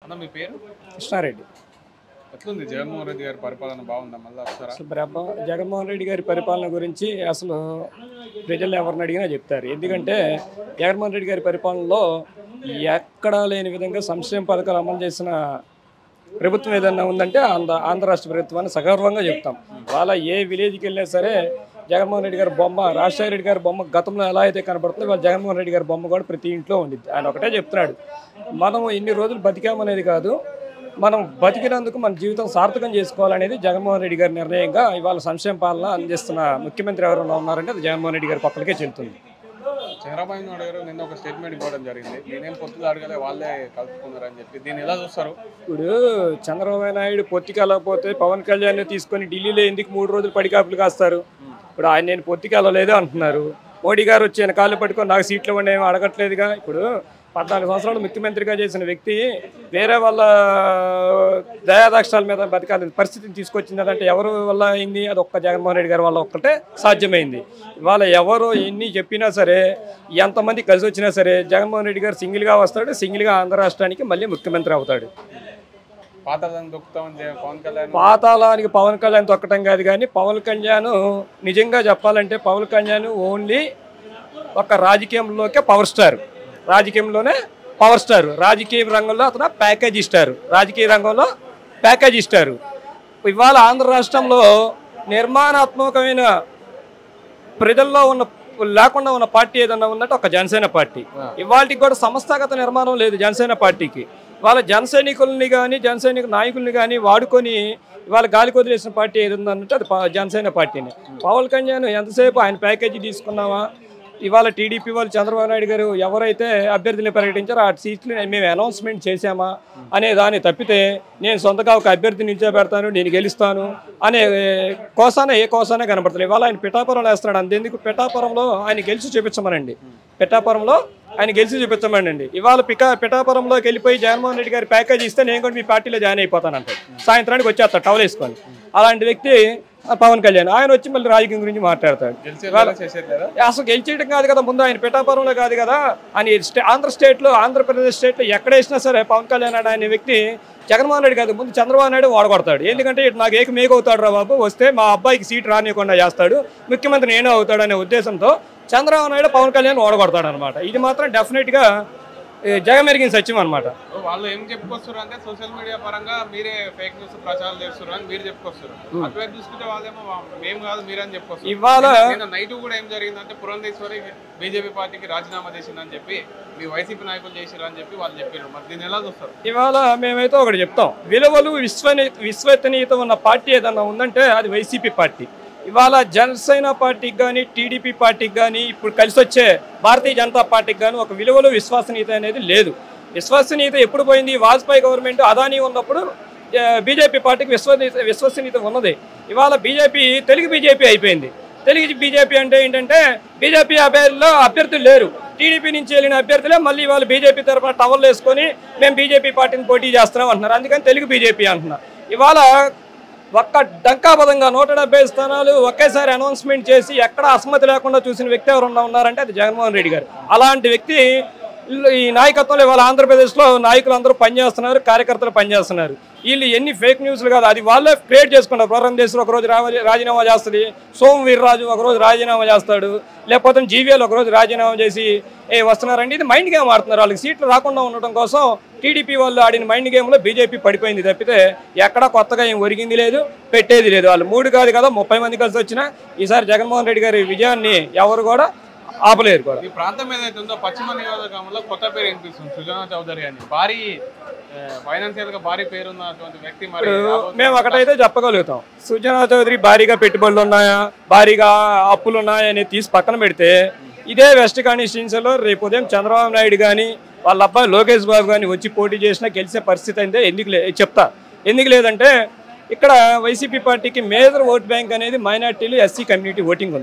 అన్న మీ పేరు కృష్ణారెడ్డి ఎట్లుంది జగన్మోహన్ రెడ్డి గారి పరిపాలన బాగుందా మళ్ళీ వస్తారా అసలు బ్రహ్మ జగన్మోహన్ రెడ్డి గారి పరిపాలన గురించి అసలు ప్రజలు ఎవరిని అడిగినా చెప్తారు ఎందుకంటే జగన్మోహన్ రెడ్డి గారి పరిపాలనలో ఎక్కడా లేని విధంగా సంక్షేమ పథకాలు అమలు చేసిన ప్రభుత్వం ఏదన్నా ఉందంటే ఆంధ్ర ఆంధ్ర రాష్ట్ర ప్రభుత్వాన్ని సగర్వంగా చెప్తాం వాళ్ళ ఏ విలేజ్కి వెళ్ళినా సరే జగన్మోహన్ రెడ్డి గారి బొమ్మ రాజశేఖర రెడ్డి గారి బొమ్మ గతంలో ఎలా అయితే కనబడుతుందో వాళ్ళ జగన్మోహన్ రెడ్డి గారి బొమ్మ కూడా ప్రతి ఇంట్లో ఉండిద్ది ఆయన ఒకటే చెప్తున్నాడు మనం ఇన్ని రోజులు బతికామనేది కాదు మనం బతికినందుకు మన జీవితం సార్థకం చేసుకోవాలనేది జగన్మోహన్ రెడ్డి గారి నిర్ణయంగా ఇవాళ సంక్షేమ పాలన అందిస్తున్న ముఖ్యమంత్రి ఎవరైనా ఉన్నారంటే అది జగన్మోహన్ రెడ్డి గారి పక్కలకే చెల్లుతుంది చంద్రబాబు నాయుడు గారు నిన్న ఒక స్టేట్మెంట్ ఇవ్వడం జరిగింది నేనేం పొత్తులు అడగలే వాళ్ళే కలుపుకున్నారని చెప్పి దీన్ని ఎలా చూస్తారు ఇప్పుడు చంద్రబాబు నాయుడు పొత్తికెళ్ళకపోతే పవన్ కళ్యాణ్ తీసుకొని ఢిల్లీలో ఎందుకు మూడు రోజులు పడికాపులు కాస్తారు ఇప్పుడు ఆయన నేను పొత్తికెళ్ళలేదు అంటున్నారు మోడీ గారు వచ్చి ఆయన కాళ్ళు పట్టుకొని నాకు సీట్లు ఇవ్వండి ఏమీ అడగట్లేదుగా ఇప్పుడు పద్నాలుగు సంవత్సరాలు ముఖ్యమంత్రిగా చేసిన వ్యక్తి వేరే వాళ్ళ దయాదాక్షాల మీద బతకాలని పరిస్థితిని తీసుకొచ్చింది అంటే ఎవరు వల్ల అయింది అది ఒక్క జగన్మోహన్ రెడ్డి గారి వల్ల ఒక్కటే సాధ్యమైంది ఇవాళ ఎవరు ఎన్ని చెప్పినా సరే ఎంతమంది కలిసి వచ్చినా సరే జగన్మోహన్ రెడ్డి గారు సింగిల్గా వస్తాడు సింగిల్గా ఆంధ్ర రాష్ట్రానికి మళ్ళీ ముఖ్యమంత్రి అవుతాడు పాతదాన్ని దొక్కుతామని చెప్పి పవన్ కళ్యాణ్ పాతాళానికి పవన్ కళ్యాణ్ తొక్కటం కాదు కానీ పవన్ కళ్యాణ్ నిజంగా చెప్పాలంటే పవన్ కళ్యాణ్ ఓన్లీ ఒక రాజకీయంలోకే పవర్ స్టార్ రాజకీయంలోనే పవర్ స్టార్ రాజకీయ రంగంలో అతను ప్యాకేజ్ ఇస్తారు రాజకీయ రంగంలో ప్యాకేజ్ ఇస్తారు ఇవాళ ఆంధ్ర రాష్ట్రంలో నిర్మాణాత్మకమైన ప్రజల్లో ఉన్న లేకుండా ఉన్న పార్టీ ఏదన్నా ఉందంటే ఒక జనసేన పార్టీ ఇవాళకి కూడా సంస్థాగత నిర్మాణం లేదు జనసేన పార్టీకి వాళ్ళ జన సైనికుల్ని కానీ జన సైనిక నాయకుల్ని కానీ వాడుకొని ఇవాళ గాలి కొదిలేసిన పార్టీ ఏది ఉందంటే అది ప- జనసేన పార్టీని పవన్ కళ్యాణ్ ఎంతసేపు ఆయన ప్యాకేజీ తీసుకున్నావా ఇవాళ టీడీపీ వాళ్ళు చంద్రబాబు నాయుడు గారు ఎవరైతే అభ్యర్థిని ప్రకటించారో ఆ సీట్లు మేము అనౌన్స్మెంట్ చేశామా అనే దాన్ని తప్పితే నేను సొంతగా ఒక అభ్యర్థిని నిల్చోబెడతాను నేను గెలుస్తాను అనే కోసాన ఏ కోసానే కనబడతలేదు ఇవాళ ఆయన పిఠాపురంలో వేస్తున్నాడు అంతెందుకు పిఠాపురంలో ఆయన గెలిచి చూపించమనండి పిఠాపురంలో ఆయన గెలిచి చూపించమనండి ఇవాళ పికా పిఠాపురంలోకి వెళ్ళిపోయి జగన్మోహన్ రెడ్డి గారి ప్యాకేజ్ ఇస్తే నేను కూడా మీ పార్టీలో జాయిన్ అయిపోతానంట సాయంత్రానికి వచ్చేస్తాడు టవల్ వేసుకొని అలాంటి వ్యక్తి ఆ పవన్ కళ్యాణ్ ఆయన వచ్చి మళ్ళీ రాజకీయం గురించి మాట్లాడతాడు గెలిచేలా చేసేది లేదా అసలు గెలిచేయడం కాదు కదా ముందు ఆయన పిఠాపురంలో కాదు కదా అని స్టే ఆంధ్ర స్టేట్లో ఆంధ్రప్రదేశ్ స్టేట్లో ఎక్కడ వేసినా సరే పవన్ కళ్యాణ్ అనే ఆయన వ్యక్తి జగన్మోహన్ రెడ్డి కాదు ముందు చంద్రబాబు నాయుడు వాడగొడతాడు ఎందుకంటే ఇటు నాకు ఏక మేకవుతాడు రా బాబు వస్తే మా అబ్బాయికి సీట్ రానియకుండా చేస్తాడు ముఖ్యమంత్రి నేనే అవుతాడు అనే ఉద్దేశంతో చంద్రబాబు నాయుడు పవన్ కళ్యాణ్ ఓడగొడతాడు అనమాట ఇది మాత్రం డెఫినెట్గా జగమెరిగిన సత్యం అనమాట వాళ్ళు ఏం చెప్పుకొస్తారు అంటే సోషల్ మీడియా పరంగా మీరే ఫేక్ న్యూస్ ప్రచారం చేస్తారు అని మీరు చెప్పుకొస్తారు అటువైపు చూసుకుంటే వాళ్ళేమో వా- మేము కాదు మీరని చెప్పుకొస్తారు ఇవాళ నిన్న నైట్ కూడా ఏం జరిగిందంటే పురంధేశ్వరి బీజేపీ పార్టీకి రాజీనామా చేసిందని చెప్పి మీ వైసీపీ నాయకులు చేసిరు అని చెప్పి వాళ్ళు చెప్పారు మరి దీన్ని ఎలా చూస్తారు ఇవాళ మేమైతే ఒకటి చెప్తాం విలువలు విశ్వని విశ్వసనీయత ఉన్న పార్టీ ఏదన్నా ఉందంటే అది వైసీపీ పార్టీ ఇవాళ జనసేన పార్టీకి కానీ టీడీపీ పార్టీకి కానీ ఇప్పుడు కలిసి వచ్చే భారతీయ జనతా పార్టీకి కానీ ఒక విలువలు విశ్వసనీయత అనేది లేదు విశ్వసనీయత ఎప్పుడు పోయింది వాజ్పేయి గవర్నమెంట్ అదానీ ఉన్నప్పుడు బీజేపీ పార్టీకి విశ్వనీయత విశ్వసనీయత ఉన్నది ఇవాళ బీజేపీ తెలుగు బీజేపీ అయిపోయింది తెలుగు బీజేపీ అంటే ఏంటంటే బీజేపీ అభ్యర్థుల్లో అభ్యర్థులు లేరు టీడీపీ నుంచి వెళ్ళిన అభ్యర్థులే మళ్ళీ వాళ్ళు బీజేపీ తరఫున టవర్లు వేసుకొని మేము బీజేపీ పార్టీని పోటీ చేస్తున్నాం అంటున్నారు అందుకని తెలుగు బీజేపీ అంటున్నారు ఇవాళ ఒక్క డంకాబద్ధంగా నూట డెబ్బై స్థానాలు ఒకేసారి అనౌన్స్మెంట్ చేసి ఎక్కడ అసమ్మతి లేకుండా చూసిన వ్యక్తి ఎవరన్నా ఉన్నారంటే అది జగన్మోహన్ రెడ్డి గారు అలాంటి వ్యక్తి వీళ్ళు ఈ నాయకత్వంలో ఇవాళ ఆంధ్రప్రదేశ్లో నాయకులు అందరూ పనిచేస్తున్నారు కార్యకర్తలు పనిచేస్తున్నారు వీళ్ళు ఎన్ని ఫేక్ న్యూస్లు కాదు అది వాళ్ళే క్రియేట్ చేసుకున్నారు పురంధేశ్వరి ఒకరోజు రా- రాజీనామా చేస్తుంది సోము వీర్రాజు ఒకరోజు రాజీనామా చేస్తాడు లేకపోతే జీవీఎల్ ఒకరోజు రాజీనామా చేసి ఏ వస్తున్నారండి ఇది మైండ్ గేమ్ ఆడుతున్నారు వాళ్ళకి సీట్లు రాకుండా ఉండటం కోసం టీడీపీ వాళ్ళు ఆడిన మైండ్ గేమ్లో బీజేపీ పడిపోయింది తప్పితే ఎక్కడా కొత్తగా ఏం ఒరిగింది లేదు పెట్టేది లేదు వాళ్ళు మూడు కాదు కదా ముప్పై మంది కలిసి వచ్చినా ఈసారి జగన్మోహన్ రెడ్డి గారి విజయాన్ని ఎవరు కూడా ఆపలేరు కూడా ఈ ప్రాంతం ఏదైతే ఉందో పశ్చిమ నియోజకవర్గంలో కొత్త పేరు వినిపిస్తుంది సుజనా చౌదరి అని భారీ ఫైనాన్షియల్ గా భారీ పేరు ఉన్నటువంటి వ్యక్తి మరి రాబోతున్న- మేము ఒకటైతే చెప్పగలుగుతాం సుజనా చౌదరి భారీగా పెట్టుబడులు ఉన్నాయా భారీగా అప్పులు ఉన్నాయా అనేది తీసి పక్కన పెడితే ఇదే వెస్ట్ కాన్స్టిట్యున్సీలో రేపు ఉదయం చంద్రబాబు నాయుడు కానీ వాళ్ళ అబ్బాయి లోకేష్ బాబు కానీ వచ్చి పోటీ చేసినా గెలిచే పరిస్థితి అయితే ఎందుకు లే చెప్తా ఎందుకు లేదంటే ఇక్కడ వైసీపీ పార్టీకి మేజర్ ఓట్ బ్యాంక్ అనేది మైనార్టీలు ఎస్సీ కమ్యూనిటీ ఓటింగ్ ఉంది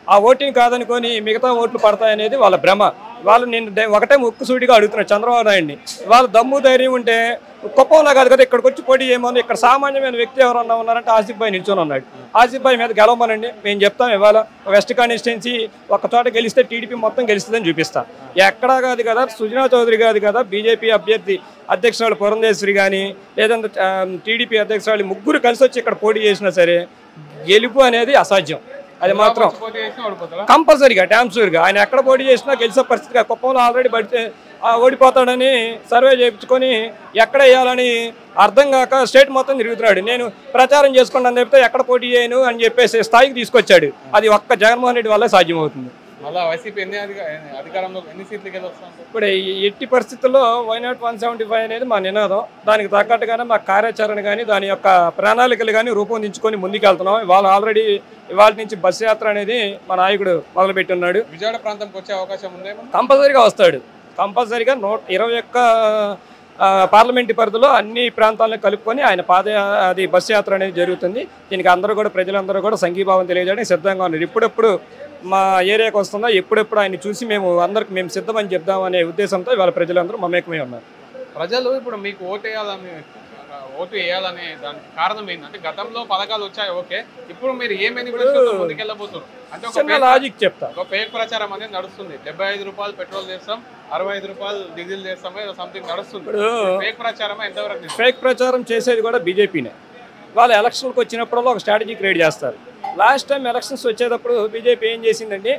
ఆ ఓటింగ్ కాదనుకొని మిగతా ఓట్లు పడతాయనేది వాళ్ళ భ్రమ వాళ్ళు నేను డే- ఒకటే ముక్కుసూటిగా అడుగుతున్నా చంద్రబాబు నాయుడిని వాళ్ళ దమ్ము ధైర్యం ఉంటే కుప్పంలో కాదు కదా ఇక్కడికి వచ్చి పోటీ చేయమని ఇక్కడ సామాన్యమైన వ్యక్తి ఎవరన్నా ఉన్నారంటే ఆసిఫ్ భాయ్ నిల్చొని ఉన్నాడు ఆసిఫ్ భాయ్ మీద గెలవమనండి మేము చెప్తాం ఇవాళ వెస్ట్ కాన్స్టిట్యున్సీ ఒక చోట గెలిస్తే టీడీపీ మొత్తం గెలుస్తుందని చూపిస్తా ఎక్కడా కాదు కదా సుజనా చౌదరి కాదు కదా బీజేపీ అభ్యర్థి అధ్యక్షురాలు పురంధేశ్వరి కానీ లేదంటే ఆ, టీడీపీ అధ్యక్షురాలు ముగ్గురు కలిసి వచ్చి ఇక్కడ పోటీ చేసినా సరే గెలుపు అనేది అసాధ్యం అది మాత్రం పోటీ చేసి ఓడిపోతారా కంపల్సరీగా డ్యామ్ షూర్గా ఆయన ఎక్కడ పోటీ చేసినా గెలిచే పరిస్థితిగా కుప్పంలో ఆల్రెడీ పడితే ఆ, ఓడిపోతాడని సర్వే చేయించుకొని ఎక్కడ వేయాలని అర్థం కాక స్టేట్ మొత్తం తిరుగుతున్నాడు నేను ప్రచారం చేసుకున్నాను చెప్తే ఎక్కడ పోటీ చేయను అని చెప్పేసి స్థాయికి తీసుకొచ్చాడు అది ఒక్క జగన్మోహన్ రెడ్డి వల్ల సాధ్యమవుతుంది మళ్ళీ వైసీపీ ఎన్ని అధిక- అధికారంలో ఎన్ని సీట్లు గెలుస్తాం ఇప్పుడు ఈ ఎట్టి పరిస్థితుల్లో వైనాట్ వన్ సెవెంటీ ఫైవ్ అనేది మా నినాదం దానికి తగ్గట్టుగానే మా కార్యాచరణ కానీ దాని యొక్క ప్రణాళికలు కానీ రూపొందించుకొని ముందుకెళ్తున్నాం ఇవాళ ఆల్రెడీ ఇవాళ నుంచి బస్సు యాత్ర అనేది మా నాయకుడు మొదలుపెట్టున్నాడు విజయవాడ ప్రాంతంకి వచ్చే అవకాశం ఉందేమో కంపల్సరీగా వస్తాడు కంపల్సరీగా నూట ఇరవై ఒక్క ఆ, పార్లమెంటు పరిధిలో అన్ని ప్రాంతాలను కలుపుకొని ఆయన పాద అది బస్సు యాత్ర అనేది జరుగుతుంది దీనికి అందరూ కూడా ప్రజలందరూ కూడా సంఘీభావం తెలియజేయడానికి సిద్ధంగా ఉన్నారు ఇప్పుడెప్పుడు మా ఏరియాకి వస్తుందో ఎప్పుడెప్పుడు ఆయన చూసి మేము అందరికి మేము సిద్ధమని చెప్దామనే ఉద్దేశంతో ఇవాళ ప్రజలందరూ మమేకమై ఉన్నారు ప్రజలు ఇప్పుడు మీకు ఓటు వేయాలని ఓటు వేయాలనే దానికి కారణం ఏంటంటే గతంలో పథకాలు వచ్చాయి ఓకే ఇప్పుడు మీరు ఏ మేనిఫెస్టోతో ముందుకెళ్ళబోతున్నారు అంటే ఒక చిన్న fake- లాజిక్ చెప్తా ఒక ఫేక్ ప్రచారం అనేది నడుస్తుంది డెబ్బై ఐదు రూపాయలు పెట్రోల్ చేస్తాం అరవై ఐదు రూపాయలు డీజిల్ చేస్తాం ఏదో సంథింగ్ నడుస్తుంది ఇప్పుడు ఫేక్ ప్రచారం ఎంతవరకు నిజం? ఫేక్ ప్రచారం చేసేది కూడా బీజేపీనే వాళ్ళు ఎలక్షన్కి వచ్చినప్పుడల్లా ఒక స్ట్రాటజీ క్రియేట్ చేస్తారు లాస్ట్ టైం ఎలక్షన్స్ వచ్చేటప్పుడు బీజేపీ ఏం చేసిందండి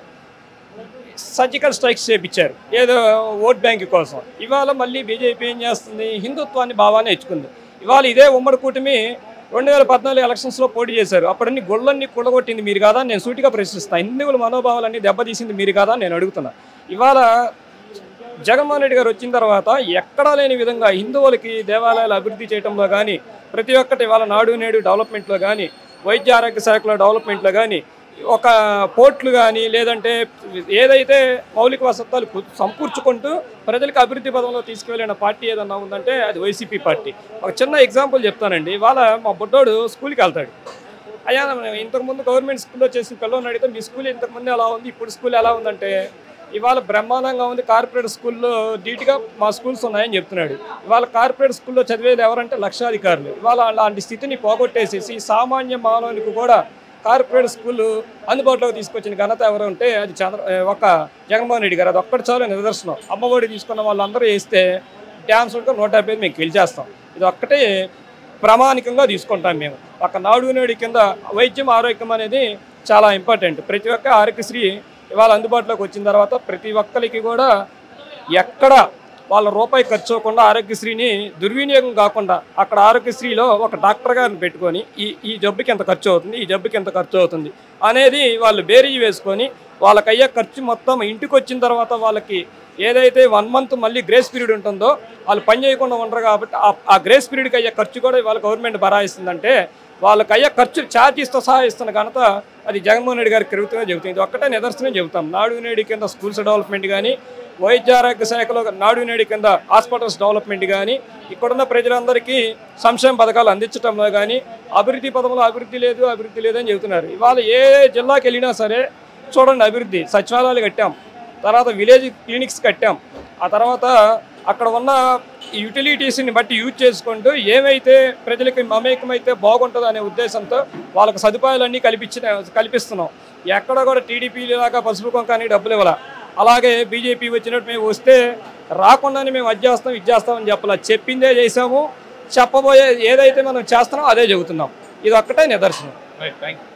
సర్జికల్ స్ట్రైక్స్ చేపించారు ఏదో ఓట్ బ్యాంక్ కోసం ఇవాళ మళ్ళీ బీజేపీ ఏం చేస్తుంది హిందుత్వాన్ని భావాన్ని ఇచ్చుకుంది ఇవాళ ఇదే ఉమ్మడి కూటమి రెండు వేల పద్నాలుగు ఎలక్షన్స్లో పోటీ చేశారు అప్పుడన్ని గుళ్ళన్ని కుళ్ళగొట్టింది మీరు కాదా నేను సూటిగా ప్రశ్నిస్తాను హిందువుల మనోభావాలన్నీ దెబ్బతీసింది మీరు కాదా నేను అడుగుతున్నా ఇవాళ జగన్మోహన్ రెడ్డి గారు వచ్చిన తర్వాత ఎక్కడా లేని విధంగా హిందువులకి దేవాలయాలు అభివృద్ధి చేయడంలో కానీ ప్రతి ఒక్కటి వాళ్ళ నాడు నేడు డెవలప్మెంట్లో కానీ వైద్య ఆరోగ్య శాఖలో డెవలప్మెంట్లో కానీ ఒక పోర్ట్లు కానీ లేదంటే ఏదైతే మౌలిక వసతులు కు- సమకూర్చుకుంటూ ప్రజలకు అభివృద్ధి పదంలో తీసుకువెళ్ళిన పార్టీ ఏదన్నా ఉందంటే అది వైసీపీ పార్టీ ఒక చిన్న ఎగ్జాంపుల్ చెప్తానండి ఇవాళ మా బుడ్డోడు స్కూల్కి వెళ్తాడు అయ్యా మేము ఇంతకుముందు గవర్నమెంట్ స్కూల్లో చేసిన పిల్లల్ని అడిగితే మీ స్కూల్ ఇంతకుముందు ఎలా ఉంది ఇప్పుడు స్కూల్ ఎలా ఉందంటే ఇవాళ బ్రహ్మాండంగా ఉంది కార్పొరేట్ స్కూల్లో ధీటుగా మా స్కూల్స్ ఉన్నాయని చెప్తున్నాడు ఇవాళ కార్పొరేట్ స్కూల్లో చదివేది ఎవరంటే లక్షాధికారులు ఇవాళ అలాంటి స్థితిని పోగొట్టేసేసి సామాన్య మానవునికి కూడా కార్పొరేట్ స్కూల్ అందుబాటులోకి తీసుకొచ్చిన ఘనత ఎవరు ఉంటే అది చంద్ర ఒక జగన్మోహన్ రెడ్డి గారు అది ఒక్కటి చాలు నిదర్శనం అమ్మఒడి తీసుకున్న వాళ్ళందరూ వేస్తే డ్యామ్స్ ఉంటే నూట యాభై మేము గెలిచేస్తాం ఇది ఒక్కటే ప్రామాణికంగా తీసుకుంటాం మేము ఒక నాడు నేడు కింద వైద్యం ఆరోగ్యం అనేది చాలా ఇంపార్టెంట్ ప్రతి ఒక్క ఆరోగ్యశ్రీ ఇవాళ అందుబాటులోకి వచ్చిన తర్వాత ప్రతి ఒక్కరికి కూడా ఎక్కడ వాళ్ళ రూపాయి ఖర్చు అవ్వకుండా ఆరోగ్యశ్రీని దుర్వినియోగం కాకుండా అక్కడ ఆరోగ్యశ్రీలో ఒక డాక్టర్ గారిని పెట్టుకొని ఈ ఈ జబ్బుకి ఎంత ఖర్చు అవుతుంది ఈ జబ్బుకి ఎంత ఖర్చు అవుతుంది అనేది వాళ్ళు బేరీజ్ వేసుకొని వాళ్ళకి అయ్యే ఖర్చు మొత్తం ఇంటికి వచ్చిన తర్వాత వాళ్ళకి ఏదైతే వన్ మంత్ మళ్ళీ గ్రేస్ పీరియడ్ ఉంటుందో వాళ్ళు పని చేయకుండా ఉండరు కాబట్టి ఆ- ఆ గ్రేస్ పీరియడ్కి అయ్యే ఖర్చు కూడా వాళ్ళ గవర్నమెంట్ బరాయిస్తుందంటే వాళ్ళకి అయ్యే ఖర్చు ఛార్జీస్తో సహా ఇస్తున్న ఘనత అది జగన్మోహన్ రెడ్డి గారి కరుగుతుందో చెబుతుంది ఇది ఒక్కటే నిదర్శనం చెబుతాం నాడు నేడు కింద స్కూల్స్ డెవలప్మెంట్ కానీ వైద్య ఆరోగ్య శాఖలో నాడు నేడు కింద హాస్పిటల్స్ డెవలప్మెంట్ కానీ ఇక్కడున్న ప్రజలందరికీ సంక్షేమ పథకాలు అందించడంలో కానీ అభివృద్ధి పదంలో అభివృద్ధి లేదు అభివృద్ధి లేదని చెబుతున్నారు ఇవాళ ఏ జిల్లాకి వెళ్ళినా సరే చూడండి అభివృద్ధి సచివాలయాలు కట్టాం తర్వాత విలేజ్ క్లినిక్స్ కట్టాం ఆ తర్వాత అక్కడ ఉన్న యూటిలిటీస్ని బట్టి యూజ్ చేసుకుంటూ ఏమైతే ప్రజలకి మమేకమైతే బాగుంటుందో అనే ఉద్దేశంతో వాళ్ళకి సదుపాయాలన్నీ కల్పించిన కల్పిస్తున్నాం ఎక్కడ కూడా టీడీపీ లాగా పసుపు కొంకాని డబ్బులు ఇవ్వాల అలాగే బీజేపీ వచ్చినట్టు మేము వస్తే రాకుండానే మేము అది చేస్తాం ఇది చేస్తామని చెప్పాల చెప్పిందే చేసాము చెప్పబోయే ఏదైతే మనం చేస్తున్నామో అదే చెబుతున్నాం ఇది ఒక్కటే నిదర్శనం రైట్ థ్యాంక్ యూ